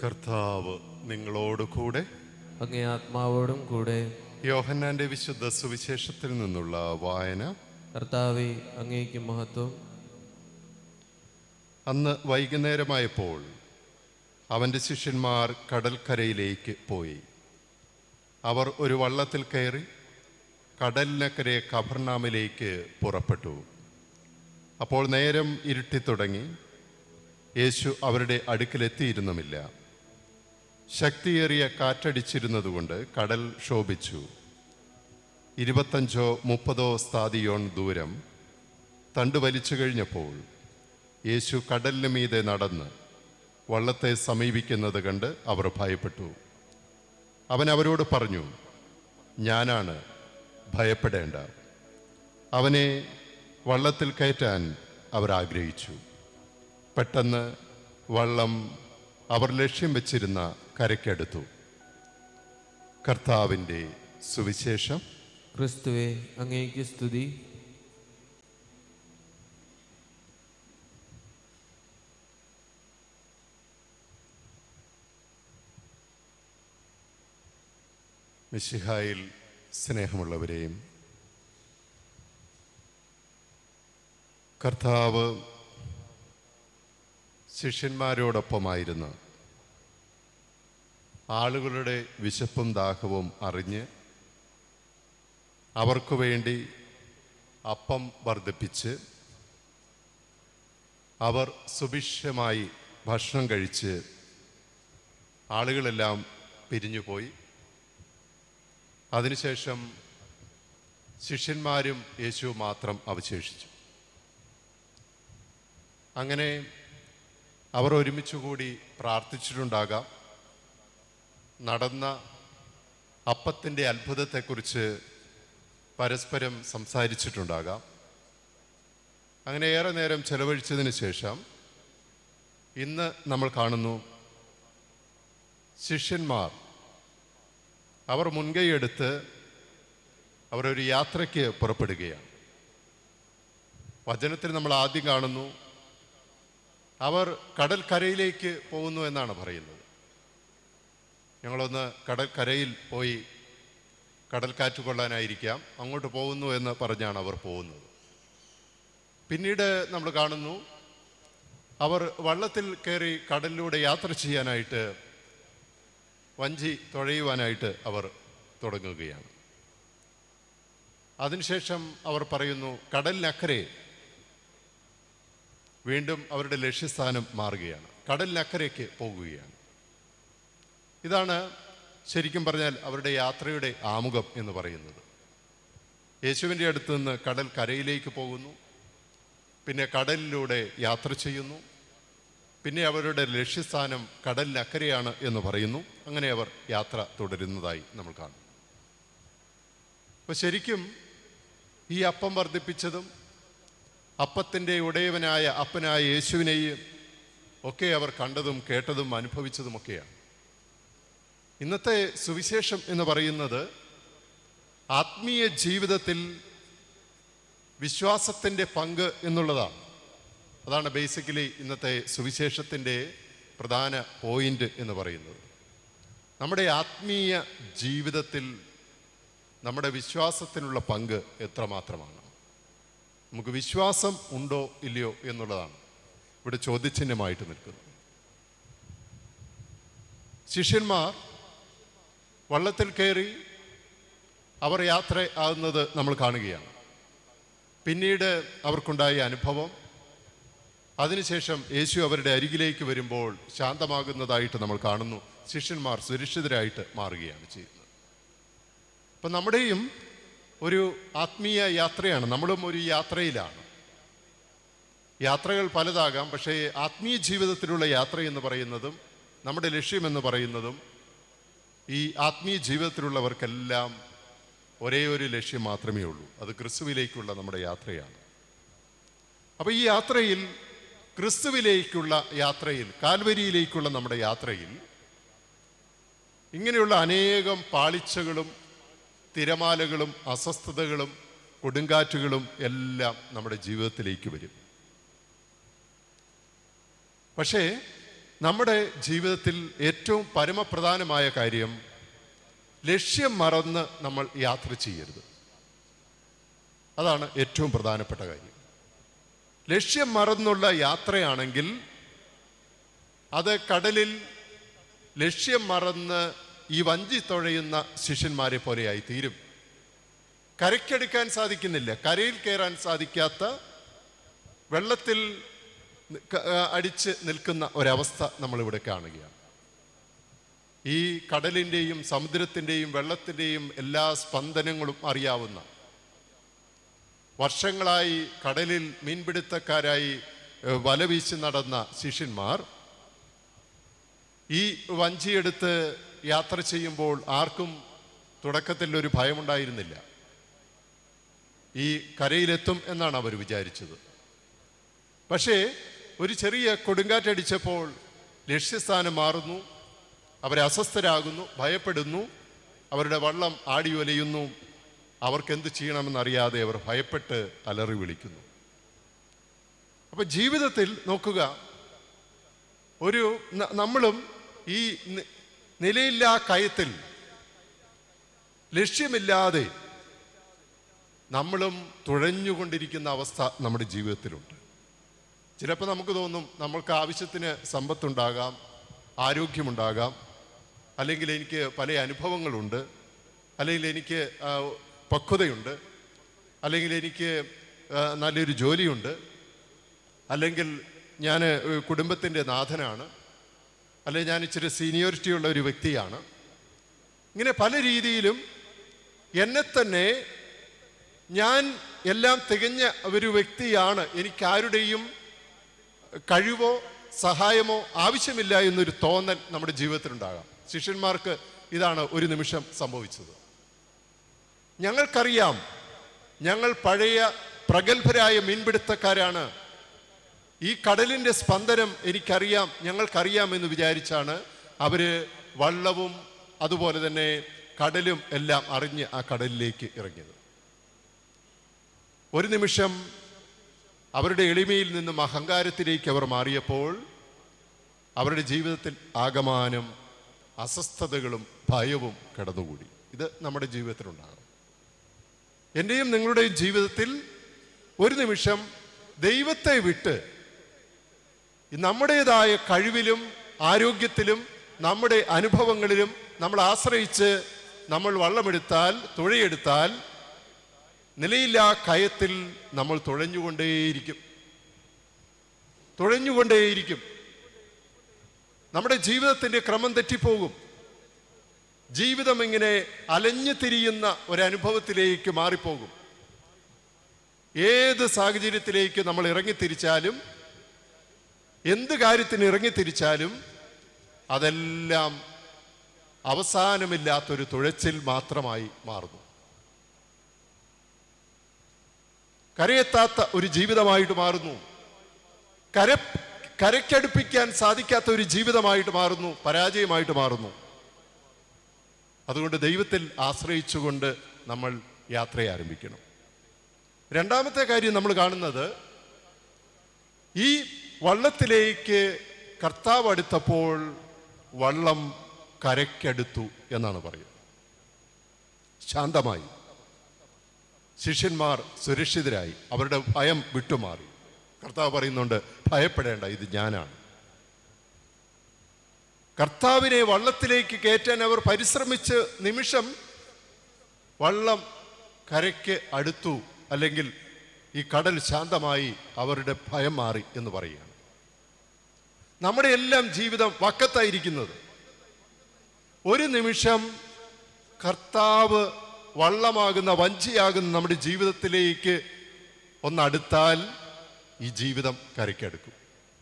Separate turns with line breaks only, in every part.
കർത്താവ് നിങ്ങളോട് കൂടെ
അങ്ങേ ആത്മാവോടും കൂടെ
യോഹന്നാന്റെ വിശുദ്ധ സുവിശേഷത്തിൽ നിന്നുള്ള വായന
കർത്താവെ അങ്ങേക്ക് മഹത്വം
അന്ന് വൈകുന്നേരമായപ്പോൾ അവൻ്റെ ശിഷ്യന്മാർ കടൽക്കരയിലേക്ക് പോയി അവർ ഒരു വള്ളത്തിൽ കയറി കടലിനക്കരെ കബർനാമിലേക്ക് പുറപ്പെട്ടു അപ്പോൾ നേരം ഇരുട്ടിത്തുടങ്ങി യേശു അവരുടെ അടുക്കിലെത്തിയിരുന്നുമില്ല ശക്തിയേറിയ കാറ്റടിച്ചിരുന്നതുകൊണ്ട് കടൽ ശോഭിച്ചു ഇരുപത്തഞ്ചോ മുപ്പതോ സ്ഥാതിയോൺ ദൂരം തണ്ട് വലിച്ചു കഴിഞ്ഞപ്പോൾ യേശു കടലിന് മീതെ നടന്ന് വള്ളത്തെ സമീപിക്കുന്നത് കണ്ട് അവർ ഭയപ്പെട്ടു അവൻ അവരോട് പറഞ്ഞു ഞാനാണ് ഭയപ്പെടേണ്ട അവനെ വള്ളത്തിൽ കയറ്റാൻ അവർ ആഗ്രഹിച്ചു പെട്ടെന്ന് വള്ളം അവർ ലക്ഷ്യം വെച്ചിരുന്ന കരയ്ക്കടുത്തു കർത്താവിൻ്റെ സുവിശേഷം
ക്രിസ്തുവെ അങ്ങേക്ക് സ്തുതി
മിശിഹായിൽ സ്നേഹമുള്ളവരെയും കർത്താവ് ശിഷ്യന്മാരോടൊപ്പമായിരുന്നു ആളുകളുടെ വിശപ്പും ദാഹവും അറിഞ്ഞ് അവർക്കു വേണ്ടി അപ്പം വർദ്ധിപ്പിച്ച് അവർ സുഭിക്ഷമായി ഭക്ഷണം കഴിച്ച് ആളുകളെല്ലാം പിരിഞ്ഞുപോയി അതിനുശേഷം ശിഷ്യന്മാരും യേശുവും മാത്രം അവശേഷിച്ചു അങ്ങനെ അവർ ഒരുമിച്ചുകൂടി പ്രാർത്ഥിച്ചിട്ടുണ്ടാകാം നടന്ന അപ്പത്തിൻ്റെ അത്ഭുതത്തെക്കുറിച്ച് പരസ്പരം സംസാരിച്ചിട്ടുണ്ടാകാം അങ്ങനെ ഏറെ നേരം ചെലവഴിച്ചതിന് ശേഷം ഇന്ന് നമ്മൾ കാണുന്നു ശിഷ്യന്മാർ അവർ മുൻകൈയെടുത്ത് അവരൊരു യാത്രയ്ക്ക് പുറപ്പെടുകയാണ് വചനത്തിൽ നമ്മൾ ആദ്യം കാണുന്നു അവർ കടൽക്കരയിലേക്ക് പോകുന്നു എന്നാണ് പറയുന്നത് ഞങ്ങളൊന്ന് കടൽക്കരയിൽ പോയി കടൽക്കാറ്റ് കൊള്ളാനായിരിക്കാം അങ്ങോട്ട് പോകുന്നു എന്ന് പറഞ്ഞാണ് അവർ പോകുന്നത് പിന്നീട് നമ്മൾ കാണുന്നു അവർ വള്ളത്തിൽ കയറി കടലിലൂടെ യാത്ര ചെയ്യാനായിട്ട് വഞ്ചി തുഴയുവാനായിട്ട് അവർ തുടങ്ങുകയാണ് അതിനുശേഷം അവർ പറയുന്നു കടലിനക്കരെ വീണ്ടും അവരുടെ ലക്ഷ്യസ്ഥാനം മാറുകയാണ് കടലിനക്കരയ്ക്ക് പോകുകയാണ് ഇതാണ് ശരിക്കും പറഞ്ഞാൽ അവരുടെ യാത്രയുടെ ആമുഖം എന്ന് പറയുന്നത് യേശുവിൻ്റെ അടുത്ത് നിന്ന് കടൽ കരയിലേക്ക് പോകുന്നു പിന്നെ കടലിലൂടെ യാത്ര ചെയ്യുന്നു പിന്നെ അവരുടെ ലക്ഷ്യസ്ഥാനം കടലിനക്കരെയാണ് എന്ന് പറയുന്നു അങ്ങനെ അവർ യാത്ര തുടരുന്നതായി നമ്മൾ കാണും അപ്പോൾ ശരിക്കും ഈ അപ്പം വർദ്ധിപ്പിച്ചതും അപ്പത്തിൻ്റെ ഉടയവനായ അപ്പനായ യേശുവിനെയും ഒക്കെ അവർ കണ്ടതും കേട്ടതും അനുഭവിച്ചതുമൊക്കെയാണ് ഇന്നത്തെ സുവിശേഷം എന്ന് പറയുന്നത് ആത്മീയ ജീവിതത്തിൽ വിശ്വാസത്തിൻ്റെ പങ്ക് എന്നുള്ളതാണ് അതാണ് ബേസിക്കലി ഇന്നത്തെ സുവിശേഷത്തിൻ്റെ പ്രധാന പോയിന്റ് എന്ന് പറയുന്നത് നമ്മുടെ ആത്മീയ ജീവിതത്തിൽ നമ്മുടെ വിശ്വാസത്തിനുള്ള പങ്ക് എത്രമാത്രമാണ് നമുക്ക് വിശ്വാസം ഉണ്ടോ ഇല്ലയോ എന്നുള്ളതാണ് ഇവിടെ ചോദ്യചിഹ്നമായിട്ട് നിൽക്കുന്നത് ശിഷ്യന്മാർ വള്ളത്തിൽ കയറി അവർ യാത്ര ആകുന്നത് നമ്മൾ കാണുകയാണ് പിന്നീട് അവർക്കുണ്ടായ അനുഭവം അതിനുശേഷം യേശു അവരുടെ അരികിലേക്ക് വരുമ്പോൾ ശാന്തമാകുന്നതായിട്ട് നമ്മൾ കാണുന്നു ശിഷ്യന്മാർ സുരക്ഷിതരായിട്ട് മാറുകയാണ് ചെയ്യുന്നത് അപ്പം നമ്മുടെയും ഒരു ആത്മീയ യാത്രയാണ് നമ്മളും ഒരു യാത്രയിലാണ് യാത്രകൾ പലതാകാം പക്ഷേ ആത്മീയ ജീവിതത്തിലുള്ള യാത്ര എന്ന് പറയുന്നതും നമ്മുടെ ലക്ഷ്യമെന്ന് പറയുന്നതും ഈ ആത്മീയ ജീവിതത്തിലുള്ളവർക്കെല്ലാം ഒരേ ഒരു ലക്ഷ്യം മാത്രമേ ഉള്ളൂ അത് ക്രിസ്തുവിലേക്കുള്ള നമ്മുടെ യാത്രയാണ് അപ്പോൾ ഈ യാത്രയിൽ ക്രിസ്തുവിലേക്കുള്ള യാത്രയിൽ കാൽവരിയിലേക്കുള്ള നമ്മുടെ യാത്രയിൽ ഇങ്ങനെയുള്ള അനേകം പാളിച്ചകളും തിരമാലകളും അസ്വസ്ഥതകളും കൊടുങ്കാറ്റുകളും എല്ലാം നമ്മുടെ ജീവിതത്തിലേക്ക് വരും പക്ഷേ നമ്മുടെ ജീവിതത്തിൽ ഏറ്റവും പരമപ്രധാനമായ കാര്യം ലക്ഷ്യം മറന്ന് നമ്മൾ യാത്ര ചെയ്യരുത് അതാണ് ഏറ്റവും പ്രധാനപ്പെട്ട കാര്യം ലക്ഷ്യം മറന്നുള്ള യാത്രയാണെങ്കിൽ അത് കടലിൽ ലക്ഷ്യം മറന്ന് ഈ വഞ്ചി തുഴയുന്ന ശിഷ്യന്മാരെ പോലെയായി തീരും കരയ്ക്കെടുക്കാൻ സാധിക്കുന്നില്ല കരയിൽ കയറാൻ സാധിക്കാത്ത വെള്ളത്തിൽ നി- ക- ആ, അടിച്ച് നിൽക്കുന്ന ഒരവസ്ഥ നമ്മളിവിടെ കാണുകയാണ് ഈ കടലിൻ്റെയും സമുദ്രത്തിൻ്റെയും വെള്ളത്തിൻ്റെയും എല്ലാ സ്പന്ദനങ്ങളും അറിയാവുന്ന വർഷങ്ങളായി കടലിൽ മീൻപിടുത്തക്കാരായി ഏഹ്, വല വീശി നടന്ന ശിഷ്യന്മാർ ഈ വഞ്ചിയെടുത്ത് യാത്ര ചെയ്യുമ്പോൾ ആർക്കും തുടക്കത്തിൽ ഒരു ഭയമുണ്ടായിരുന്നില്ല ഈ കരയിലെത്തും എന്നാണ് അവർ വിചാരിച്ചത് പക്ഷേ ഒരു ചെറിയ കൊടുങ്കാറ്റടിച്ചപ്പോൾ ലക്ഷ്യസ്ഥാനം മാറുന്നു അവരെ അസ്വസ്ഥരാകുന്നു ഭയപ്പെടുന്നു അവരുടെ വള്ളം ആടി ഒലയുന്നു അവർക്ക് എന്ത് ചെയ്യണമെന്നറിയാതെ അവർ ഭയപ്പെട്ട് അലറി വിളിക്കുന്നു അപ്പൊ ജീവിതത്തിൽ നോക്കുക ഒരു ന- നമ്മളും ഈ നി- നിലയില്ലാ കയത്തിൽ ലക്ഷ്യമില്ലാതെ നമ്മളും തുഴഞ്ഞുകൊണ്ടിരിക്കുന്ന അവസ്ഥ നമ്മുടെ ജീവിതത്തിലുണ്ട് ചിലപ്പോൾ നമുക്ക് തോന്നും നമ്മൾക്ക് ആവശ്യത്തിന് സമ്പത്തുണ്ടാകാം ആരോഗ്യമുണ്ടാകാം അല്ലെങ്കിൽ എനിക്ക് പല അനുഭവങ്ങളുണ്ട് അല്ലെങ്കിൽ എനിക്ക് ആ, പക്വതയുണ്ട് അല്ലെങ്കിൽ എനിക്ക് ആ, നല്ലൊരു ജോലിയുണ്ട് അല്ലെങ്കിൽ ഞാൻ കുടുംബത്തിൻ്റെ നാഥനാണ് അല്ലെങ്കിൽ ഞാൻ ഇച്ചിരി സീനിയോറിറ്റി ഉള്ള ഒരു വ്യക്തിയാണ് ഇങ്ങനെ പല രീതിയിലും എന്നെ തന്നെ ഞാൻ എല്ലാം തികഞ്ഞ ഒരു വ്യക്തിയാണ് എനിക്ക് ആരുടെയും കഴിവോ സഹായമോ ആവശ്യമില്ല എന്നൊരു തോന്നൽ നമ്മുടെ ജീവിതത്തിലുണ്ടാകാം ശിഷ്യന്മാർക്ക് ഇതാണ് ഒരു നിമിഷം സംഭവിച്ചത് ഞങ്ങൾക്കറിയാം ഞങ്ങൾ പഴയ പ്രഗത്ഭരായ മീൻപിടുത്തക്കാരാണ് ഈ കടലിൻ്റെ സ്പന്ദനം എനിക്കറിയാം ഞങ്ങൾക്കറിയാം എന്ന് വിചാരിച്ചാണ് അവര് വള്ളവും അതുപോലെ തന്നെ കടലും എല്ലാം അറിഞ്ഞ് ആ കടലിലേക്ക് ഇറങ്ങിയത് ഒരു നിമിഷം അവരുടെ എളിമയിൽ നിന്നും അഹങ്കാരത്തിലേക്ക് അവർ മാറിയപ്പോൾ അവരുടെ ജീവിതത്തിൽ ആകമാനം അസ്വസ്ഥതകളും ഭയവും കടന്നുകൂടി ഇത് നമ്മുടെ ജീവിതത്തിലുണ്ടാകും എൻ്റെയും നിങ്ങളുടെയും ജീവിതത്തിൽ ഒരു നിമിഷം ദൈവത്തെ വിട്ട് ഈ നമ്മുടേതായ കഴിവിലും ആരോഗ്യത്തിലും നമ്മുടെ അനുഭവങ്ങളിലും നമ്മൾ ആശ്രയിച്ച് നമ്മൾ വള്ളമെടുത്താൽ തുഴയെടുത്താൽ നിലയില്ലാ കയത്തിൽ നമ്മൾ തുഴഞ്ഞുകൊണ്ടേയിരിക്കും തുഴഞ്ഞുകൊണ്ടേയിരിക്കും നമ്മുടെ ജീവിതത്തിൻ്റെ ക്രമം തെറ്റിപ്പോകും ജീവിതം ഇങ്ങനെ അലഞ്ഞു തിരിയുന്ന ഒരനുഭവത്തിലേക്ക് മാറിപ്പോകും ഏത് സാഹചര്യത്തിലേക്ക് നമ്മൾ ഇറങ്ങിത്തിരിച്ചാലും എന്ത് കാര്യത്തിന് ഇറങ്ങിത്തിരിച്ചാലും അതെല്ലാം അവസാനമില്ലാത്തൊരു തുഴച്ചിൽ മാത്രമായി മാറുന്നു കരയെത്താത്ത ഒരു ജീവിതമായിട്ട് മാറുന്നു കര കരയ്ക്കടുപ്പിക്കാൻ സാധിക്കാത്ത ഒരു ജീവിതമായിട്ട് മാറുന്നു പരാജയമായിട്ട് മാറുന്നു അതുകൊണ്ട് ദൈവത്തിൽ ആശ്രയിച്ചുകൊണ്ട് നമ്മൾ യാത്ര ആരംഭിക്കണം രണ്ടാമത്തെ കാര്യം നമ്മൾ കാണുന്നത് ഈ വള്ളത്തിലേക്ക് കർത്താവ് അടുത്തപ്പോൾ വള്ളം കരയ്ക്കടുത്തു എന്നാണ് പറയുന്നത് ശാന്തമായി ശിഷ്യന്മാർ സുരക്ഷിതരായി അവരുടെ ഭയം വിട്ടുമാറി കർത്താവ് പറയുന്നുണ്ട് ഭയപ്പെടേണ്ട ഇത് ഞാനാണ് കർത്താവിനെ വള്ളത്തിലേക്ക് കയറ്റാൻ അവർ പരിശ്രമിച്ച് നിമിഷം വള്ളം കരയ്ക്ക് അടുത്തു അല്ലെങ്കിൽ ഈ കടൽ ശാന്തമായി അവരുടെ ഭയം മാറി എന്ന് പറയുകയാണ് നമ്മുടെ എല്ലാം ജീവിതം വക്കത്തായിരിക്കുന്നത് ഒരു നിമിഷം കർത്താവ് വള്ളമാകുന്ന വഞ്ചിയാകുന്ന നമ്മുടെ ജീവിതത്തിലേക്ക് ഒന്നടുത്താൽ ഈ ജീവിതം കരയ്ക്കടുക്കും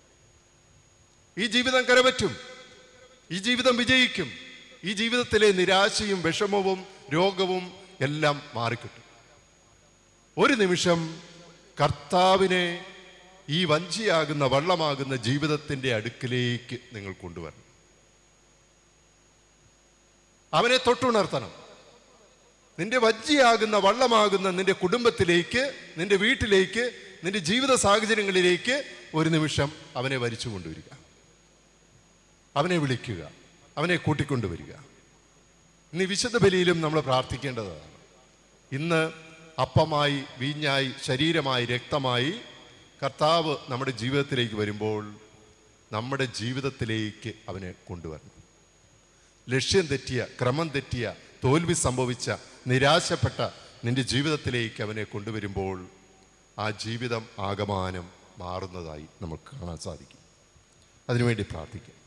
ഈ ജീവിതം കരപറ്റും ഈ ജീവിതം വിജയിക്കും ഈ ജീവിതത്തിലെ നിരാശയും വിഷമവും രോഗവും എല്ലാം മാറിക്കിട്ടും ഒരു നിമിഷം കർത്താവിനെ ഈ വഞ്ചിയാകുന്ന വള്ളമാകുന്ന ജീവിതത്തിൻ്റെ അടുക്കിലേക്ക് നിങ്ങൾ കൊണ്ടുവരണം അവനെ തൊട്ടുണർത്തണം നിന്റെ വജ്ജിയാകുന്ന വള്ളമാകുന്ന നിന്റെ കുടുംബത്തിലേക്ക് നിന്റെ വീട്ടിലേക്ക് നിന്റെ ജീവിത സാഹചര്യങ്ങളിലേക്ക് ഒരു നിമിഷം അവനെ വരിച്ചു കൊണ്ടുവരിക അവനെ വിളിക്കുക അവനെ കൂട്ടിക്കൊണ്ടുവരിക ഇന്ന് ഈ വിശുദ്ധ ബലിയിലും നമ്മൾ പ്രാർത്ഥിക്കേണ്ടതാണ് ഇന്ന് അപ്പമായി വീഞ്ഞായി ശരീരമായി രക്തമായി കർത്താവ് നമ്മുടെ ജീവിതത്തിലേക്ക് വരുമ്പോൾ നമ്മുടെ ജീവിതത്തിലേക്ക് അവനെ കൊണ്ടുവരണം ലക്ഷ്യം തെറ്റിയ ക്രമം തെറ്റിയ തോൽവി സംഭവിച്ച നിരാശപ്പെട്ട നിന്റെ ജീവിതത്തിലേക്ക് അവനെ കൊണ്ടുവരുമ്പോൾ ആ ജീവിതം ആകമാനം മാറുന്നതായി നമുക്ക് കാണാൻ സാധിക്കും അതിനുവേണ്ടി പ്രാർത്ഥിക്കാം